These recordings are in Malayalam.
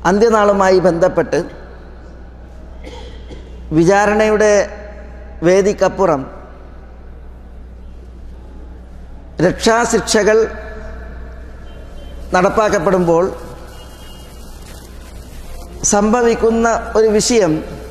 അന്ത്യനാളുമായി ബന്ധപ്പെട്ട് വിചാരണയുടെ വേദിക്കപ്പുറം രക്ഷാശിക്ഷകൾ നടപ്പാക്കപ്പെടുമ്പോൾ സംഭവിക്കുന്ന ഒരു വിഷയം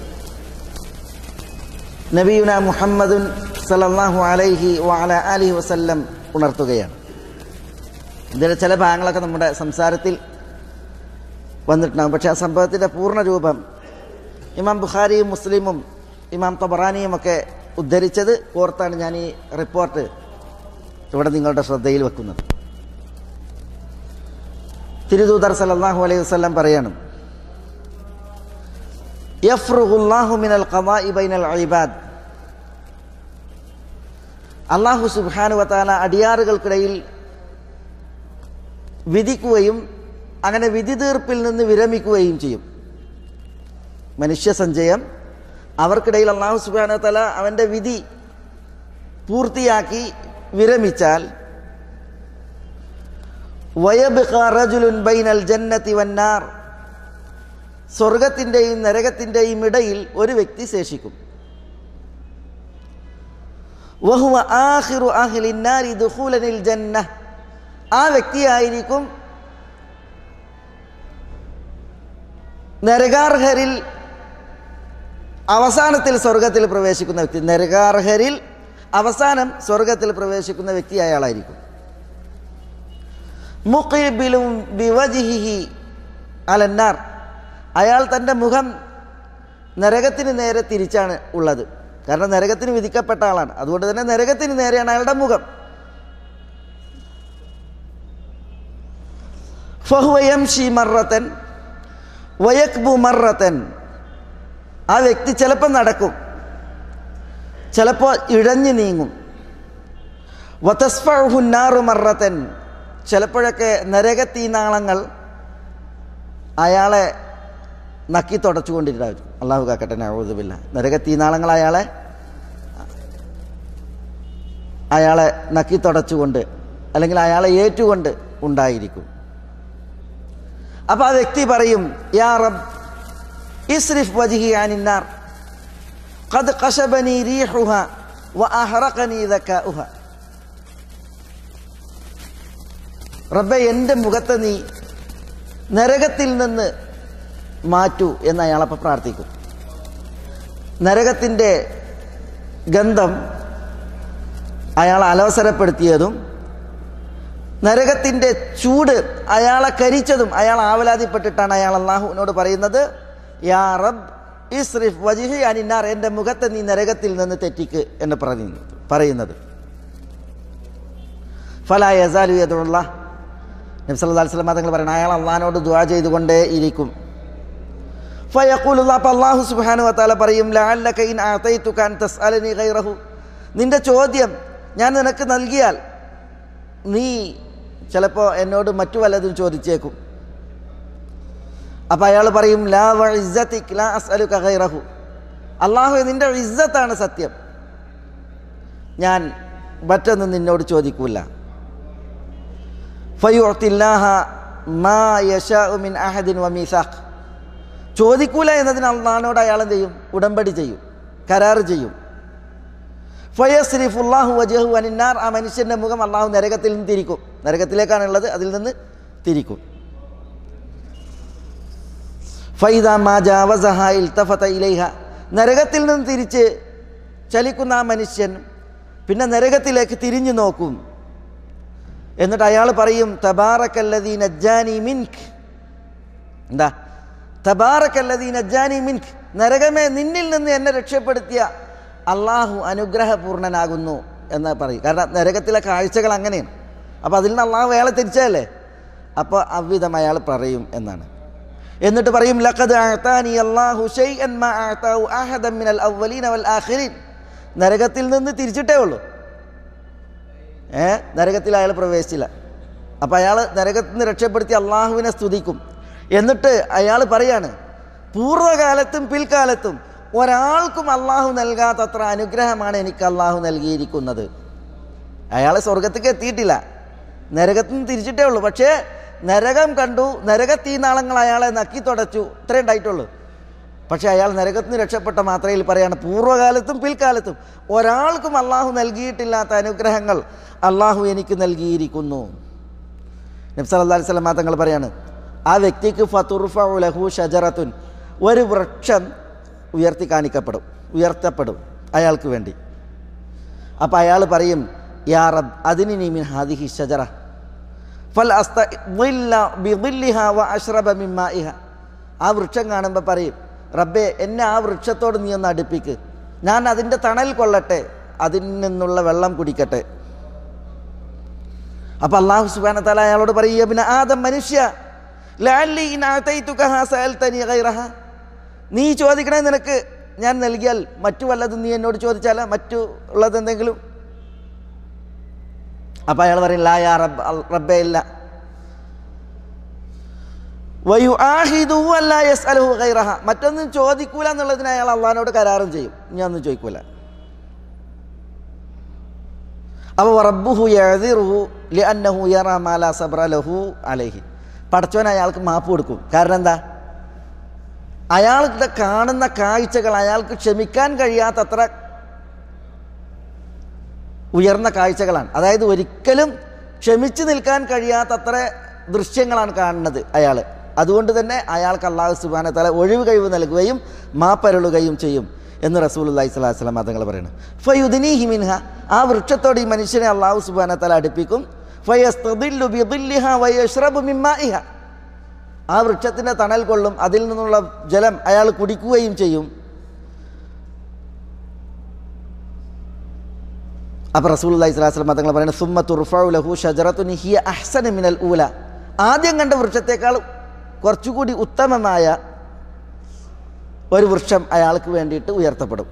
നബിയുന മുഹമ്മദുൻ സലല്ലാഹു അലൈഹി വാല അലിഹി വസല്ലം ഉണർത്തുകയാണ് ഇതിൻ്റെ ചില ഭാഗങ്ങളൊക്കെ നമ്മുടെ സംസാരത്തിൽ വന്നിട്ടുണ്ടാകും പക്ഷേ ആ സംഭവത്തിൻ്റെ പൂർണ്ണ രൂപം ഇമാം ബുഖാരിയും മുസ്ലിമും ഇമാം തബറാനിയും ഒക്കെ ഉദ്ധരിച്ചത് ഓർത്താണ് ഞാൻ ഈ റിപ്പോർട്ട് ഇവിടെ നിങ്ങളുടെ ശ്രദ്ധയിൽ വെക്കുന്നത് തിരുദൂതർ സലല്ലാഹു അലൈഹി വസല്ലം പറയാണ് യഫ്റുഹുല്ലാഹു മിനൽ ഖദാഇ ബൈനൽ ഇബാദ് അള്ളാഹു സുബ്ഹാനു വതാല അടിയാറുകൾക്കിടയിൽ വിധിക്കുകയും അങ്ങനെ വിധി തീർപ്പിൽ നിന്ന് വിരമിക്കുകയും ചെയ്യും മനുഷ്യ സഞ്ചയം അവർക്കിടയിൽ അള്ളാഹു സുബ്ഹാനു വതാല അവൻ്റെ വിധി പൂർത്തിയാക്കി വിരമിച്ചാൽ വയബ്ഖ റജുലുൻ ബൈനൽ ജന്നതി വന്നാർ സ്വർഗത്തിൻ്റെയും നരകത്തിൻ്റെയും ഇടയിൽ ഒരു വ്യക്തി ശേഷിക്കും വഹുവ ആഖിറു അഹ്ലിന്നാരി ദുഖൂലനിൽ ജന്ന ആ വ്യക്തിയായിരിക്കും നരകാർഹരിൽ അവസാനത്തിൽ സ്വർഗത്തിൽ പ്രവേശിക്കുന്ന വ്യക്തി നരകാർഹരിൽ അവസാനം സ്വർഗത്തിൽ പ്രവേശിക്കുന്ന വ്യക്തി അയാളായിരിക്കും മുഖിബിലും ബിവജിഹി അലന്നാർ അയാൾ തൻ്റെ മുഖം നരകത്തിന് നേരെ തിരിച്ചാണ് ഉള്ളത് കാരണം നരകത്തിന് വിധിക്കപ്പെട്ട ആളാണ് അതുകൊണ്ട് തന്നെ നരകത്തിന് നേരെയാണ് അയാളുടെ മുഖം ഫഹുവയംഷി മറത്തൻ വയക്ബു മറത്തൻ ആ വ്യക്തി ചിലപ്പോൾ നടക്കും ചിലപ്പോൾ ഇഴഞ്ഞു നീങ്ങും വതസ്ഫുന്നാറു മറത്തൻ ചിലപ്പോഴൊക്കെ നരകത്തീനാളങ്ങൾ അയാളെ നക്കി തുടച്ചുകൊണ്ടിരുന്നായിരിക്കും അള്ളാഹു കാക്കട്ടെ നഴുതുമില്ല നരകത്തീനാളങ്ങൾ അയാളെ അയാളെ നക്കി തുടച്ചുകൊണ്ട് അല്ലെങ്കിൽ അയാളെ ഏറ്റുകൊണ്ട് ഉണ്ടായിരിക്കും അപ്പോൾ ആ വ്യക്തി പറയും യാ റബ് ഇസ്രിഫ് വജിഹി ആനിന്നാർ ഖദ് ഖശബനി റീഹുഹ വ അഹറഖനി ദക്കാഉഹ റബ്ബെ എൻ്റെ മുഖത്തെ നീ നരകത്തിൽ നിന്ന് മാറ്റൂ എന്ന് അയാളപ്പോൾ പ്രാർത്ഥിക്കും നരകത്തിൻ്റെ ഗന്ധം അയാൾ അലവസരപ്പെടുത്തിയതും നരകത്തിൻ്റെ ചൂട് അയാളെ കരിച്ചതും അയാൾ ആവലാതിപ്പെട്ടിട്ടാണ് അയാൾ അള്ളാഹുവിനോട് പറയുന്നത് യാ റബ് ഇസ്രിഫ് വജിഹി അനിന്നാർ എൻ്റെ മുഖത്തെ നീ നരകത്തിൽ നിന്ന് തെറ്റിക്ക് എന്ന് പറയുന്നു പറയുന്നത് ഫലാ യസാലു യദുള്ള നബ്സല്ലാ സ്വലം തങ്ങൾ പറയണം അയാൾ അള്ളഹാനോട് ദ്വാ ചെയ്തുകൊണ്ടേ ഇരിക്കും ഫയഖൂലുള്ള അപ്പം അള്ളാഹു സുബാനു വത്താല പറയും ലാലക ഇൻ ആതൈതുക അൻ തസ്അലനി ഗൈറഹു നിന്റെ ചോദ്യം ഞാൻ നിനക്ക് നൽകിയാൽ നീ ചിലപ്പോൾ എന്നോട് മറ്റു വല്ലതും ചോദിച്ചേക്കും അപ്പം അയാൾ പറയും ലാ വ ഇസ്സത്തിക് ലാ അസ്അലുക ഗൈറഹു അള്ളാഹു നിന്റെ ഇസ്സത്താണ് സത്യം ഞാൻ മറ്റൊന്നും നിന്നോട് ചോദിക്കൂല ഫയുഅത്തില്ലാഹ മാ യശാഉ മിൻ അഹദിൻ വമീസാഖ് ചോദിക്കൂല എന്നതിന് അള്ളഹാനോട് അയാൾ എന്ത് ചെയ്യും ഉടമ്പടി ചെയ്യും കരാറ് ചെയ്യും ഫയസ്രിഫുല്ലാഹു വജഹു അനിന്നാർ ആ മനുഷ്യൻ്റെ മുഖം അള്ളാഹു നരകത്തിൽ നിന്ന് തിരിക്കും നരകത്തിലേക്കാണുള്ളത് അതിൽ നിന്ന് തിരിക്കും ഫൈദ മാജാവസഹ ഇൽത്തഫത ഇലൈഹ നരകത്തിൽ നിന്ന് തിരിച്ച് ചലിക്കുന്ന ആ മനുഷ്യൻ പിന്നെ നരകത്തിലേക്ക് തിരിഞ്ഞു നോക്കും എന്നിട്ട് അയാൾ പറയും തബാറക്കല്ലദീ നജ്ജാനി മിൻക് എന്താ തബാറക്കല്ലദീ നജ്ജാനി മിൻക് നരകമേ നിന്നിൽ നിന്ന് എന്നെ രക്ഷപ്പെടുത്തിയ അള്ളാഹു അനുഗ്രഹപൂർണനാകുന്നു എന്ന് പറയും കാരണം നരകത്തിലെ കാഴ്ചകൾ അങ്ങനെയാണ് അപ്പോൾ അതിൽ നിന്ന് അള്ളാഹു അയാളെ തിരിച്ചല്ലേ അപ്പോൾ അவ்விധം അയാൾ പറയും എന്നാണ് എന്നിട്ട് പറയും ലഖദ് അഅതാനി അല്ലാഹു ശൈഅൻ മാ അഅതാഹു അഹദൻ മിനൽ അവ്വലീന വൽ ആഖിരീൻ നരകത്തിൽ നിന്ന് തിരിച്ചിട്ടേ ഉള്ളൂ ഏ നരകത്തിൽ അയാൾ പ്രവേശിച്ചില്ല അപ്പോൾ അയാൾ നരകത്തിൽ നിന്ന് രക്ഷപ്പെടുത്തി അള്ളാഹുവിനെ സ്തുതിക്കും എന്നിട്ട് അയാൾ പറയാണ് പൂർവ്വകാലത്തും പിൽക്കാലത്തും ഒരാൾക്കും അള്ളാഹു നൽകാത്തത്ര അനുഗ്രഹമാണ് എനിക്ക് അള്ളാഹു നൽകിയിരിക്കുന്നത് അയാൾ സ്വർഗത്തേക്ക് എത്തിയിട്ടില്ല നരകത്തിൽ നിന്ന് തിരിച്ചിട്ടേ ഉള്ളൂ പക്ഷേ നരകം കണ്ടു നരകത്തീനാളങ്ങൾ അയാളെ നക്കി തുടച്ചു ഇത്രേ ഉണ്ടായിട്ടുള്ളൂ പക്ഷേ അയാൾ നരകത്തിന് രക്ഷപ്പെട്ട മാത്രയിൽ പറയാണ് പൂർവ്വകാലത്തും പിൽക്കാലത്തും ഒരാൾക്കും അള്ളാഹു നൽകിയിട്ടില്ലാത്ത അനുഗ്രഹങ്ങൾ അള്ളാഹു എനിക്ക് നൽകിയിരിക്കുന്നു നബ്സ് അല്ലാ സ്വലം തങ്ങൾ പറയാണ് ആ വ്യക്തിക്ക് ഫതുർഫ ലഹു ഷജറത്തുൻ ഒരു വൃക്ഷം ഉയർത്തി കാണിക്കപ്പെടും ഉയർത്തപ്പെടും അയാൾക്ക് വേണ്ടി അപ്പോൾ അയാൾ പറയും യാ റബ് അതിന് നീ മിൻ ഹാദിഹി ഷജറ ഫൽ ബിദില്ലിഹ വ അഷ്റബ മിമ്മാഇഹ ആ വൃക്ഷം കാണുമ്പോൾ പറയും റബ്ബേ എന്നെ ആ വൃക്ഷത്തോട് നീ ഒന്ന് അടുപ്പിക്ക് ഞാൻ അതിൻ്റെ തണൽ കൊള്ളട്ടെ അതിൽ നിന്നുള്ള വെള്ളം കുടിക്കട്ടെ അപ്പം അള്ളാഹു സുബാന തല അയാളോട് പറയുക പിന്നെ ആദം മനുഷ്യ ലാലി ഇൻ ആതൈതുക ഹാ സഅൽതനി ഗൈറഹ നീ ചോദിക്കണേ നിനക്ക് ഞാൻ നൽകിയാൽ മറ്റു വല്ലതും നീ എന്നോട് ചോദിച്ചാലോ മറ്റു ഉള്ളത് എന്തെങ്കിലും അപ്പം അയാൾ പറയും ലാ യാ റബ്ബ് അൽ- റബ്ബേ ഇല്ല വയു ആഹിദു അല്ല യസ് അലഹു ഗൈറഹ മറ്റൊന്നും ചോദിക്കൂല എന്നുള്ളതിന് അയാൾ അള്ളഹാനോട് കരാറും ചെയ്യും ഞാൻ ഒന്നും ചോദിക്കൂല അപ്പോൾ റബ്ബുഹു യഅദിറുഹു ലിഅന്നഹു യറ മാ ലാ സബ്ര ലഹു അലൈഹി പടച്ചോൻ അയാൾക്ക് മാപ്പ് കൊടുക്കും കാരണം എന്താ അയാളുടെ കാണുന്ന കാഴ്ചകൾ അയാൾക്ക് ക്ഷമിക്കാൻ കഴിയാത്തത്ര ഉയർന്ന കാഴ്ചകളാണ് അതായത് ഒരിക്കലും ക്ഷമിച്ചു നിൽക്കാൻ കഴിയാത്തത്ര ദൃശ്യങ്ങളാണ് കാണുന്നത് അയാൾ അതുകൊണ്ട് തന്നെ അയാൾക്ക് അള്ളാഹു സുബാന തല ഒഴിവ് കഴിവ് നൽകുകയും മാപ്പരുളുകയും ചെയ്യും എന്ന് റസൂൽ അള്ളഹി സ്വലാഹു വസ്ലം തങ്ങൾ പറയുന്നത് ഫയുദിനി ഹിമിൻഹ ആ വൃക്ഷത്തോട് ഈ മനുഷ്യനെ അള്ളാഹു സുബാന തല അടുപ്പിക്കും ഫയസ്തദില്ലു ബിദില്ലിഹ വയഷ്റബു മിമ്മാഇഹ ആ വൃക്ഷത്തിൻ്റെ തണൽ കൊള്ളും അതിൽ നിന്നുള്ള ജലം അയാൾ കുടിക്കുകയും ചെയ്യും അപ്പോൾ റസൂൽ അള്ളഹി സ്വലാസ്ലം തങ്ങൾ പറയുന്നത് സുമ്മ തുർഫു ലഹു ഷജറത്തുൻ ഹിയ അഹ്സന മിനൽ ഊല ആദ്യം കണ്ട വൃക്ഷത്തേക്കാൾ കുറച്ചുകൂടി ഉത്തമമായ ഒരു വൃക്ഷം അയാൾക്ക് വേണ്ടിയിട്ട് ഉയർത്തപ്പെടും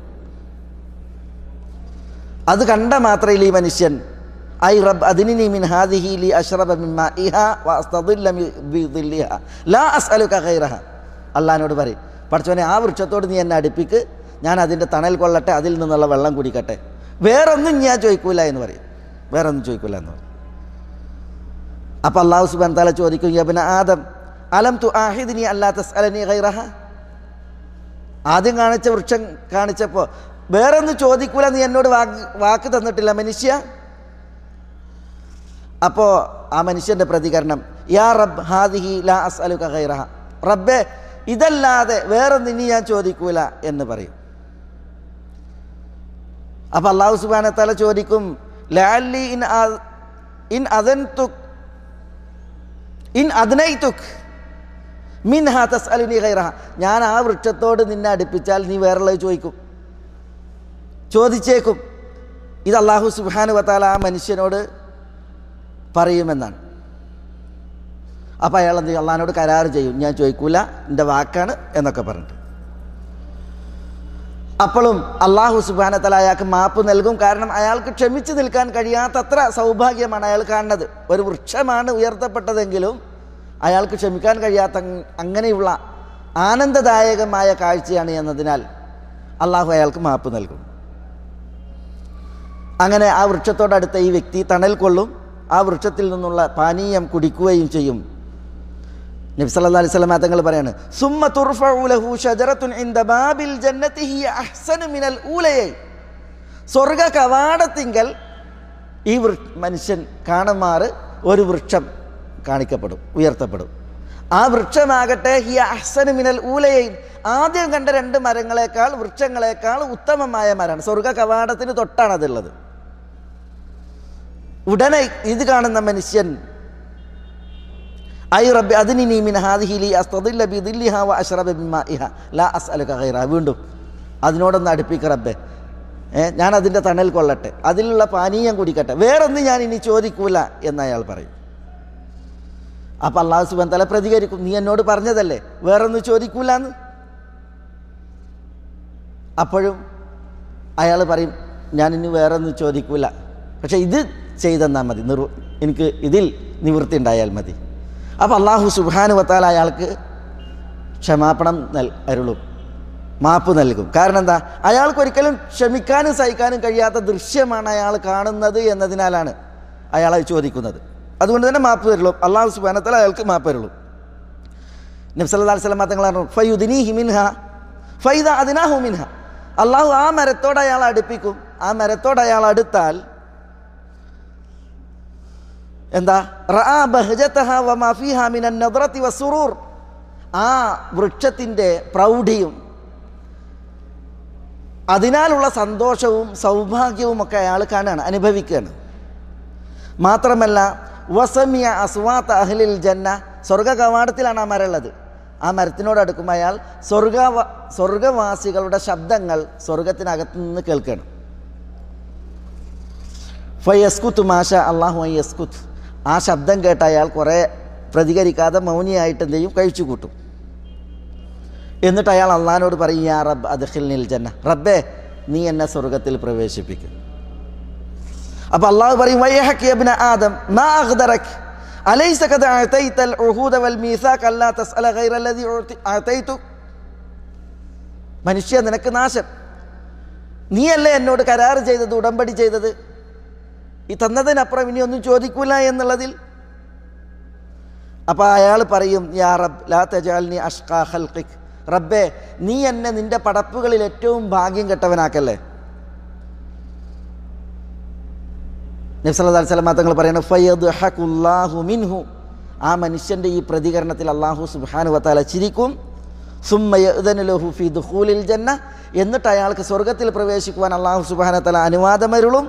അത് കണ്ട മാത്രയിൽ ഈ മനുഷ്യൻ ഐ റബ് അതിനി മിൻ ഹാദിഹി ലി അഷ്റബ മിമ്മ ഇഹ വസ്തദില്ല ബിദില്ലിഹ ലാ അസ്അലുക ഖൈറഹ അള്ളഹാനോട് പറയും പഠിച്ചവനെ ആ വൃക്ഷത്തോട് നീ എന്നെ അടുപ്പിക്ക് ഞാൻ അതിൻ്റെ തണൽ കൊള്ളട്ടെ അതിൽ നിന്നുള്ള വെള്ളം കുടിക്കട്ടെ വേറൊന്നും ഞാൻ ചോദിക്കൂല എന്ന് പറയും വേറൊന്നും ചോദിക്കൂല എന്ന് പറയും അപ്പം അള്ളാഹു സുബാൻ തല ചോദിക്കും യബിന ആദം അലം തു ആഹിദിനി അല്ലാ തസ്അലനി ഖൈറഹ ആദ്യം കാണിച്ച വൃക്ഷം കാണിച്ചപ്പോൾ വേറൊന്നും ചോദിക്കൂല നീ എന്നോട് വാക്ക് വാക്ക് തന്നിട്ടില്ല മനുഷ്യ അപ്പോൾ ആ മനുഷ്യൻ്റെ പ്രതികരണം യാ റബ്ബ് ഹാദിഹി ലാ അസ്അലുക ഖൈറഹ റബ്ബേ ഇതല്ലാതെ വേറൊന്നും ഇനി ഞാൻ ചോദിക്കൂല എന്ന് പറയും അപ്പം അള്ളാഹു സുബാന തല ചോദിക്കും ലാലി ഇൻ ആ- ഇൻ അതൻ തുക് ഇൻ അതിനൈ തുക് മിൻ ഹാ തസ്അലുനി ഖൈറഹ ഞാൻ ആ വൃക്ഷത്തോട് നിന്നെ അടുപ്പിച്ചാൽ നീ വേറുള്ളത് ചോദിക്കും ചോദിച്ചേക്കും ഇത് അള്ളാഹു സുബാനു വത്താല ആ മനുഷ്യനോട് പറയുമെന്നാണ് അപ്പോൾ അയാൾ എന്ത് ചെയ്യും അള്ളഹാനോട് കരാറ് ചെയ്യും ഞാൻ ചോദിക്കൂല എൻ്റെ വാക്കാണ് എന്നൊക്കെ പറഞ്ഞിട്ട് അപ്പോഴും അള്ളാഹു സുബാനത്തല അയാൾക്ക് മാപ്പ് നൽകും കാരണം അയാൾക്ക് ക്ഷമിച്ചു നിൽക്കാൻ കഴിയാത്തത്ര സൗഭാഗ്യമാണ് അയാൾ കാണുന്നത് ഒരു വൃക്ഷമാണ് ഉയർത്തപ്പെട്ടതെങ്കിലും അയാൾക്ക് ക്ഷമിക്കാൻ കഴിയാത്ത അങ്- അങ്ങനെയുള്ള ആനന്ദദായകമായ കാഴ്ചയാണ് എന്നതിനാൽ അള്ളാഹു അയാൾക്ക് മാപ്പ് നൽകും അങ്ങനെ ആ വൃക്ഷത്തോടടുത്ത ഈ വ്യക്തി തണൽ കൊള്ളും ആ വൃക്ഷത്തിൽ നിന്നുള്ള പാനീയം കുടിക്കുകയും ചെയ്യും നബി സല്ലല്ലാഹു അലൈഹി വസല്ലം തങ്ങൾ പറയാണ് സുമ്മ തുർഫഉ ലഹു ഷജറത്തുൻ ഇൻദ ബാബിൽ ജന്നതി ഹിയ അഹ്സനു മിനൽ ഊലയൈ സ്വർഗ കവാടത്തിങ്കൽ ഈ വൃ മനുഷ്യൻ കാണുമാറ് ഒരു വൃക്ഷം കാണിക്കപ്പെടും ഉയർത്തപ്പെടും ആ വൃക്ഷമാകട്ടെ ഹിയ അഹ്സനു മിനൽ ഊലയൈ ആദ്യം കണ്ട രണ്ട് മരങ്ങളെക്കാൾ വൃക്ഷങ്ങളെക്കാൾ ഉത്തമമായ മരമാണ് സ്വർഗ കവാടത്തിന് തൊട്ടാണ് അതുള്ളത് ഉടനെ ഇത് കാണുന്ന മനുഷ്യൻ ഐ റബ്ബി അതിനി നീ മിൻ ഹാദിഹി ലി അസ്തദില്ല ബിദില്ലിഹ വ അഷ്റബ ബിമാഇഹ ലാ അസ്അലുക ഖൈറ വീണ്ടും അതിനോടൊന്ന് അടുപ്പിക്ക റബ്ബേ ഏ ഞാൻ അതിൻ്റെ തണൽ കൊള്ളട്ടെ അതിലുള്ള പാനീയം കുടിക്കട്ടെ വേറൊന്നും ഞാൻ ഇനി ചോദിക്കൂല എന്ന് അയാൾ പറയും അപ്പം അള്ളാഹു സുബൻ തല പ്രതികരിക്കും നീ എന്നോട് പറഞ്ഞതല്ലേ വേറൊന്നും ചോദിക്കൂല എന്ന് അപ്പോഴും അയാൾ പറയും ഞാനിനി വേറൊന്നും ചോദിക്കൂല പക്ഷെ ഇത് ചെയ്തെന്നാൽ മതി നിർ എനിക്ക് ഇതിൽ നിവൃത്തി ഉണ്ടായാൽ മതി അപ്പോൾ അള്ളാഹു സുബാനു വത്താൽ അയാൾക്ക് ക്ഷമാപണം നൽ അരുളും മാപ്പ് നൽകും കാരണം എന്താ അയാൾക്ക് ഒരിക്കലും ക്ഷമിക്കാനും സഹിക്കാനും കഴിയാത്ത ദൃശ്യമാണ് അയാൾ കാണുന്നത് എന്നതിനാലാണ് അയാൾ അത് ചോദിക്കുന്നത് അതുകൊണ്ട് തന്നെ മാപ്പ് തരുള്ളൂ അള്ളാഹു സുബാനത്തല അയാൾക്ക് മാപ്പ് തരുള്ളൂ നബ്സല്ലാ സ്വലം തങ്ങൾ പറഞ്ഞു ഫയുദിനി ഹിമിൻഹ ഫൈദ അതിനാഹു മിൻഹ അള്ളാഹു ആ മരത്തോട് അയാൾ അടുപ്പിക്കും ആ മരത്തോട് അയാൾ അടുത്താൽ എന്താ റആ ബഹ്ജതഹ വമാ ഫീഹാ മിനൻ നദ്റതി വസുറൂർ ആ വൃക്ഷത്തിൻ്റെ പ്രൗഢിയും അതിനാലുള്ള സന്തോഷവും സൗഭാഗ്യവും ഒക്കെ അയാൾ കാണുകയാണ് അനുഭവിക്കുകയാണ് മാത്രമല്ല വസമിയ അസ്വാത്ത അഹ്ലിൽ ജന്ന സ്വർഗ കവാടത്തിലാണ് ആ മരം ഉള്ളത് ആ മരത്തിനോട് അടുക്കുമ്പോൾ അയാൾ സ്വർഗ സ്വർഗവാസികളുടെ ശബ്ദങ്ങൾ സ്വർഗത്തിനകത്ത് നിന്ന് കേൾക്കണം ഫയസ്കുത്ത് മാഷ അള്ളാഹു യസ്കുത്ത് ആ ശബ്ദം കേട്ട അയാൾ കുറേ പ്രതികരിക്കാതെ മൗനിയായിട്ട് എന്ത് ചെയ്യും കഴിച്ചു കൂട്ടും എന്നിട്ട് അയാൾ അള്ളഹാനോട് പറയും യാ റബ്ബ് അദ്ഖിൽനിൽ ജന്ന റബ്ബേ നീ എന്നെ സ്വർഗത്തിൽ പ്രവേശിപ്പിക്കും അപ്പോൾ അള്ളാഹു പറയും വയ്യഹക് യബ്ന ആദം മാ അഖ്ദറക് അലൈസ ഖദ അഅതൈതൽ ഉഹൂദ വൽ മീസാഖ് അല്ലാ തസ്അല ഗൈറ അല്ലദി അഅതൈതു മനുഷ്യ നിനക്ക് നാശം നീയല്ലേ എന്നോട് കരാർ ചെയ്തത് ഉടമ്പടി ചെയ്തത് ഈ തന്നതിനപ്പുറം ഇനി ഒന്നും ചോദിക്കൂല എന്നുള്ളതിൽ അപ്പോൾ അയാൾ പറയും യാ റബ് ലാ തജാൽനി അഷ്കാ ഹൽക്കിക് റബ്ബേ നീ എന്നെ നിന്റെ പടപ്പുകളിൽ ഏറ്റവും ഭാഗ്യം കെട്ടവനാക്കല്ലേ നബ്സല്ലാ സ്വലമ തങ്ങൾ പറയുന്നത് ഫയ്യദ് ഹക്കുല്ലാഹു മിൻഹു ആ മനുഷ്യൻ്റെ ഈ പ്രതികരണത്തിൽ അള്ളാഹു സുബാനു വത്താല ചിരിക്കും സുമ്മയഹു ഫി ദുഹൂലിൽ ജന്ന എന്നിട്ട് അയാൾക്ക് സ്വർഗത്തിൽ പ്രവേശിക്കുവാൻ അള്ളാഹു സുബാന തല അനുവാദമരുളും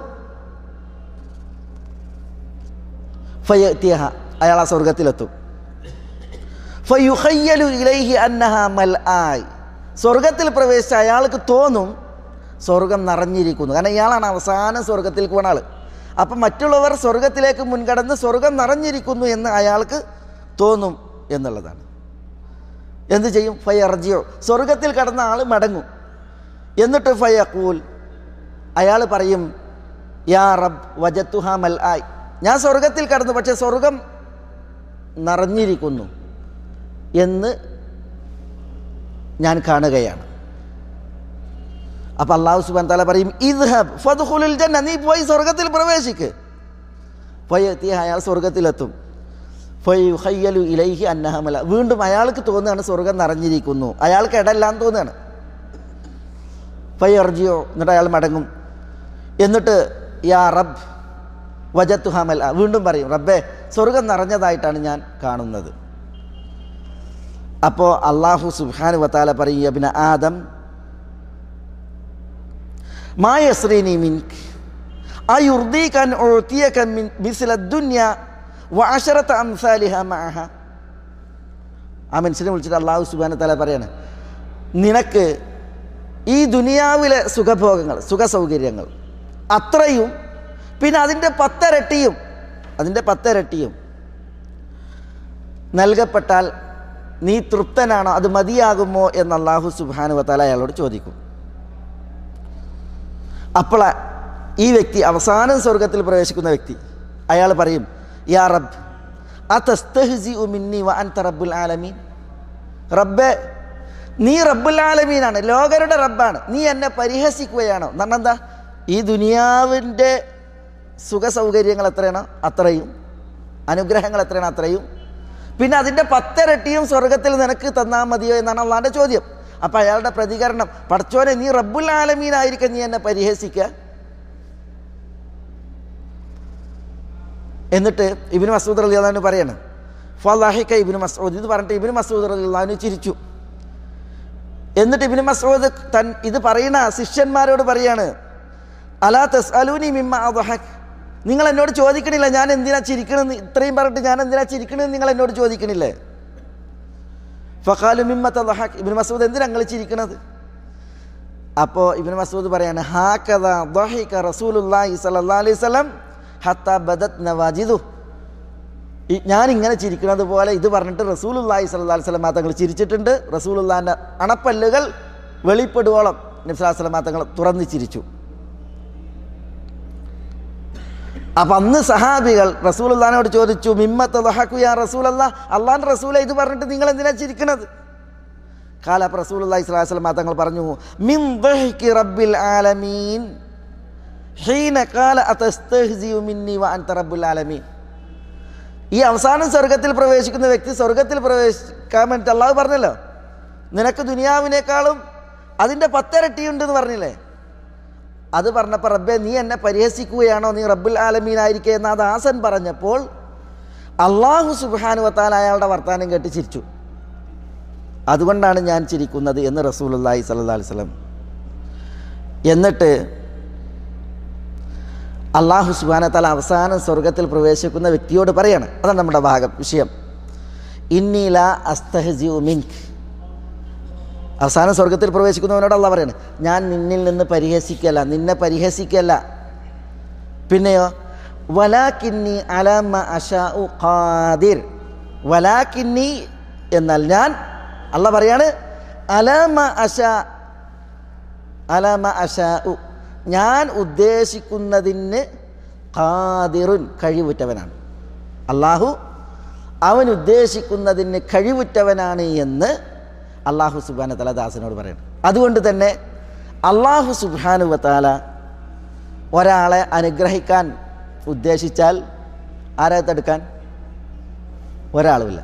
ഫയത്തിയഹ അയാൾ ആ സ്വർഗത്തിലെത്തും ഫയുഹയ്യലു ഇലൈഹി അന്നഹ മൽ ആയ് സ്വർഗത്തിൽ പ്രവേശിച്ച അയാൾക്ക് തോന്നും സ്വർഗം നിറഞ്ഞിരിക്കുന്നു കാരണം ഇയാളാണ് അവസാനം സ്വർഗത്തിൽ പോണ ആൾ അപ്പം മറ്റുള്ളവർ സ്വർഗത്തിലേക്ക് മുൻകടന്ന് സ്വർഗം നിറഞ്ഞിരിക്കുന്നു എന്ന് അയാൾക്ക് തോന്നും എന്നുള്ളതാണ് എന്ത് ചെയ്യും ഫയർജിയോ സ്വർഗത്തിൽ കടന്ന ആൾ മടങ്ങും എന്നിട്ട് ഫയക്കൂൽ അയാൾ പറയും യാ റബ് വജത്തുഹ മൽ ആയ് ഞാൻ സ്വർഗത്തിൽ കടന്നു പക്ഷേ സ്വർഗം നിറഞ്ഞിരിക്കുന്നു എന്ന് ഞാൻ കാണുകയാണ് അപ്പം അള്ളാഹു സുബാൻ തല പറയും ഇദ്ഹബ് ഫദ്ഖുലുൽ ജന്ന നീ പോയി സ്വർഗത്തിൽ പ്രവേശിക്ക് ഫയത്തി അയാൾ സ്വർഗത്തിലെത്തും ഫയ്യുഹയ്യലു ഇലൈഹി അന്നഹമല വീണ്ടും അയാൾക്ക് തോന്നുകയാണ് സ്വർഗം നിറഞ്ഞിരിക്കുന്നു അയാൾക്ക് ഇടല്ലാന്ന് തോന്നുകയാണ് ഫയ്യർജിയോ എന്നിട്ട് അയാൾ മടങ്ങും എന്നിട്ട് യാ റബ്ബ് വജത്തു ഹമൽ വീണ്ടും പറയും റബ്ബേ സ്വർഗം നിറഞ്ഞതായിട്ടാണ് ഞാൻ കാണുന്നത് അപ്പോൾ അള്ളാഹു സുബാനു വത്താല പറയും അബിന ആദം മായസ്രീനി മിൻക് أيرضيك أن أعطيك من مثل الدنيا وعشرة أمثالها معها ആ മനുഷ്യനെ വിളിച്ചിട്ട് അള്ളാഹു സുബാന തല പറയാണ് നിനക്ക് ഈ ദുനിയാവിലെ സുഖഭോഗങ്ങൾ സുഖ സൗകര്യങ്ങൾ അത്രയും പിന്നെ അതിൻ്റെ പത്തരട്ടിയും അതിൻ്റെ പത്തരട്ടിയും നൽകപ്പെട്ടാൽ നീ തൃപ്തനാണോ അത് മതിയാകുമോ എന്ന് അള്ളാഹു സുബാനു വത്താല അയാളോട് ചോദിക്കും അപ്പോൾ ഈ വ്യക്തി അവസാനം സ്വർഗത്തിൽ പ്രവേശിക്കുന്ന വ്യക്തി അയാൾ പറയും യാ റബ്ബ് അതസ്തഹ്സി മിന്നി വ അൻത റബ്ബുൽ ആലമീൻ റബ്ബെ നീ റബ്ബുൽ ആലമീനാണ് ലോകരുടെ റബ്ബാണ് നീ എന്നെ പരിഹസിക്കുകയാണോ കാരണം എന്താ ഈ ദുനിയാവിൻ്റെ സുഖ സൗകര്യങ്ങൾ എത്രയാണോ അത്രയും അനുഗ്രഹങ്ങൾ എത്രയാണോ അത്രയും പിന്നെ അതിൻ്റെ പത്തരട്ടിയും സ്വർഗത്തിൽ നിനക്ക് തന്നാൽ മതിയോ എന്നാണ് അള്ളാൻ്റെ ചോദ്യം അപ്പം അയാളുടെ പ്രതികരണം പഠിച്ചോനെ നീ റബ്ബുൽ ആലമീനായിരിക്കും നീ എന്നെ പരിഹസിക്കുക എന്നിട്ട് ഇബിന് മസൂദ് അലി അള്ളഹാനു പറയാണ് ഫലാഹിക്ക ഇബിന് മസൂദ് ഇത് പറഞ്ഞിട്ട് ഇബിന് മസൂദ് അലി അള്ളഹാനു ചിരിച്ചു എന്നിട്ട് ഇബിന് മസൂദ് തൻ ഇത് പറയുന്ന ശിഷ്യന്മാരോട് പറയാണ് അലാ തസ് അലൂനി മിമ്മ അദഹക് നിങ്ങൾ എന്നോട് ചോദിക്കണില്ല ഞാൻ എന്തിനാ ചിരിക്കണമെന്ന് ഇത്രയും പറഞ്ഞിട്ട് ഞാൻ എന്തിനാ ചിരിക്കണമെന്ന് നിങ്ങൾ എന്നോട് ചോദിക്കണില്ലേ ഫഖാലു മിമ്മത്ത് അദഹക് ഇബിന് മസൂദ് എന്തിനാ നിങ്ങൾ ചിരിക്കണത് അപ്പോൾ ഇബിന് മസൂദ് പറയാണ് ഹാക്കഥ ദഹിക റസൂലുല്ലാഹി സ്വല്ലല്ലാഹി അലൈഹി വസല്ലം ഹത്ത ബദത് നവാജിദു ഞാൻ ഇങ്ങനെ ചിരിക്കുന്നത് പോലെ ഇത് പറഞ്ഞിട്ട് റസൂലുല്ലാഹി സ്വല്ലല്ലാഹി അലൈഹി വസല്ലം തങ്ങൾ ചിരിച്ചിട്ടുണ്ട് റസൂലുല്ലാഹിൻ്റെ അണപ്പല്ലുകൾ വെളിപ്പെടുവോളം നബ്സലാ സ്വലമാ തങ്ങൾ തുറന്ന് ചിരിച്ചു അപ്പം അന്ന് സഹാബികൾ റസൂലുല്ലാനോട് ചോദിച്ചു മിമ്മത്ത് ദഹക്കു യാ റസൂലല്ല അള്ളാൻ്റെ റസൂല ഇത് പറഞ്ഞിട്ട് നിങ്ങൾ എന്തിനാ ചിരിക്കണത് കാല അപ്പം റസൂലുല്ലാഹി സ്വലാഹി സ്വലമാ തങ്ങൾ പറഞ്ഞു മിൻ ദഹിക്കി റബ്ബിൽ ആലമീൻ ഹീന കാല അതസ്തഹ്സിയു മിന്നി വ അൻത റബ്ബുൽ ആലമീൻ ഈ അവസാനം സ്വർഗത്തിൽ പ്രവേശിക്കുന്ന വ്യക്തി സ്വർഗത്തിൽ പ്രവേശിക്കാൻ വേണ്ടിയിട്ട് അള്ളാഹു പറഞ്ഞല്ലോ നിനക്ക് ദുനിയാവിനേക്കാളും അതിൻ്റെ പത്തിരട്ടിയുണ്ടെന്ന് പറഞ്ഞില്ലേ അത് പറഞ്ഞപ്പോൾ റബ്ബെ നീ എന്നെ പരിഹസിക്കുകയാണോ നീ റബ്ബുൽ ആലമീനായിരിക്കെ എന്ന് ആ ദാസൻ പറഞ്ഞപ്പോൾ അള്ളാഹു സുബാനുവത്താൽ അയാളുടെ വർത്തമാനം കേട്ട് ചിരിച്ചു അതുകൊണ്ടാണ് ഞാൻ ചിരിക്കുന്നത് എന്ന് റസൂലുല്ലാഹി സല്ലാ അലിസ്ലം എന്നിട്ട് അള്ളാഹു സുബാനത്താൽ അവസാനം സ്വർഗത്തിൽ പ്രവേശിക്കുന്ന വ്യക്തിയോട് പറയാണ് അതാണ് നമ്മുടെ ഭാഗം വിഷയം ഇന്നീല അസ്തഹജിഉ മിൻക് അവസാനം സ്വർഗത്തിൽ പ്രവേശിക്കുന്നവനോട് അല്ല പറയാണ് ഞാൻ നിന്നിൽ നിന്ന് പരിഹസിക്കല്ല നിന്നെ പരിഹസിക്കല്ല പിന്നെയോ വലാക്കിന്നി അലമ അഷാഉ ഖാദിർ വലാക്കിന്നി എന്നാൽ ഞാൻ അല്ല പറയാണ് അലമ അഷ അലമ അഷാഉ ഞാൻ ഉദ്ദേശിക്കുന്നതിന് ഖാദിറുൻ കഴിവുറ്റവനാണ് അള്ളാഹു അവൻ ഉദ്ദേശിക്കുന്നതിന് കഴിവുറ്റവനാണ് എന്ന് അള്ളാഹു സുബാന തല ദാസനോട് പറയണം അതുകൊണ്ട് തന്നെ അള്ളാഹു സുബാനു വത്താല ഒരാളെ അനുഗ്രഹിക്കാൻ ഉദ്ദേശിച്ചാൽ ആരെ തടുക്കാൻ ഒരാളുമില്ല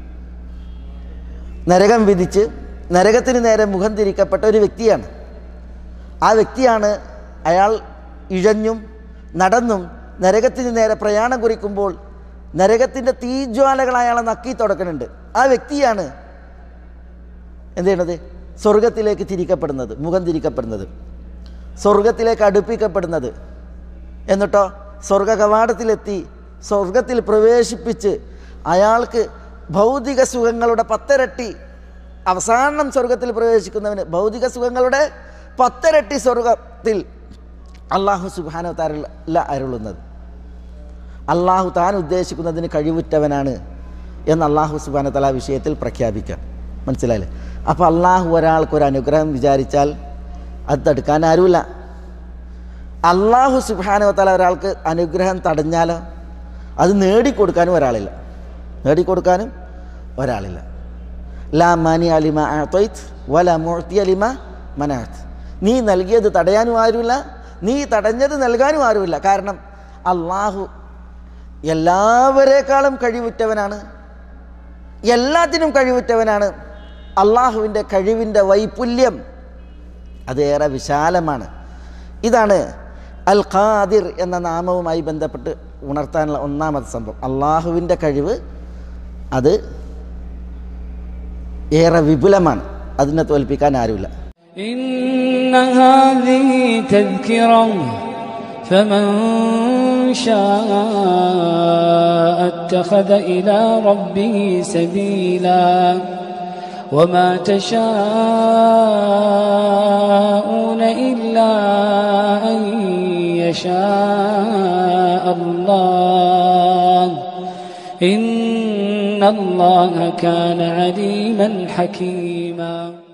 നരകം വിധിച്ച് നരകത്തിന് നേരെ മുഖം തിരിക്കപ്പെട്ട ഒരു വ്യക്തിയാണ് ആ വ്യക്തിയാണ് അയാൾ ഇഴഞ്ഞും നടന്നും നരകത്തിന് നേരെ പ്രയാണം കുറിക്കുമ്പോൾ നരകത്തിൻ്റെ തീജ്വാലകൾ അയാളെ നക്കി തുടക്കുന്നുണ്ട് ആ വ്യക്തിയാണ് എന്ത് ചെയ്യണത് സ്വർഗത്തിലേക്ക് തിരിക്കപ്പെടുന്നത് മുഖം തിരിക്കപ്പെടുന്നത് സ്വർഗത്തിലേക്ക് അടുപ്പിക്കപ്പെടുന്നത് എന്നിട്ടോ സ്വർഗ കവാടത്തിലെത്തി സ്വർഗത്തിൽ പ്രവേശിപ്പിച്ച് അയാൾക്ക് ഭൗതിക സുഖങ്ങളുടെ പത്തരട്ടി അവസാനം സ്വർഗത്തിൽ പ്രവേശിക്കുന്നവന് ഭൗതിക സുഖങ്ങളുടെ പത്തരട്ടി സ്വർഗത്തിൽ അള്ളാഹു സുബാനോ താരല്ല അരുളുന്നത് അള്ളാഹു താൻ ഉദ്ദേശിക്കുന്നതിന് കഴിവുറ്റവനാണ് എന്ന് അള്ളാഹു സുബാന തല വിഷയത്തിൽ പ്രഖ്യാപിക്കാം മനസ്സിലായില്ലേ അപ്പോൾ അള്ളാഹു ഒരാൾക്കൊരു അനുഗ്രഹം വിചാരിച്ചാൽ അത് തടുക്കാൻ ആരുമില്ല അള്ളാഹു സുബാനോ തല ഒരാൾക്ക് അനുഗ്രഹം തടഞ്ഞാലോ അത് നേടിക്കൊടുക്കാനും ഒരാളില്ല നേടിക്കൊടുക്കാനും ഒരാളില്ല ലാ മാനി അലിമ ആത്തൊയ്ത്ത് വല മുഴത്തി അലിമ മനാത്ത് നീ നൽകിയത് തടയാനും ആരുമില്ല നീ തടഞ്ഞത് നൽകാനും ആരുമില്ല കാരണം അള്ളാഹു എല്ലാവരേക്കാളും കഴിവുറ്റവനാണ് എല്ലാത്തിനും കഴിവുറ്റവനാണ് അള്ളാഹുവിൻ്റെ കഴിവിൻ്റെ വൈപുല്യം അതേറെ വിശാലമാണ് ഇതാണ് അൽ ഖാദിർ എന്ന നാമവുമായി ബന്ധപ്പെട്ട് ഉണർത്താനുള്ള ഒന്നാമത്തെ സംഭവം അള്ളാഹുവിൻ്റെ കഴിവ് അത് ഏറെ വിപുലമാണ് അതിനെ തോൽപ്പിക്കാൻ ആരുമില്ല إن هذه تذكرة فمن شاء اتخذ إلى ربه سبيلا وما تشاءون إلا أن يشاء الله إن الله كان عليما حكيما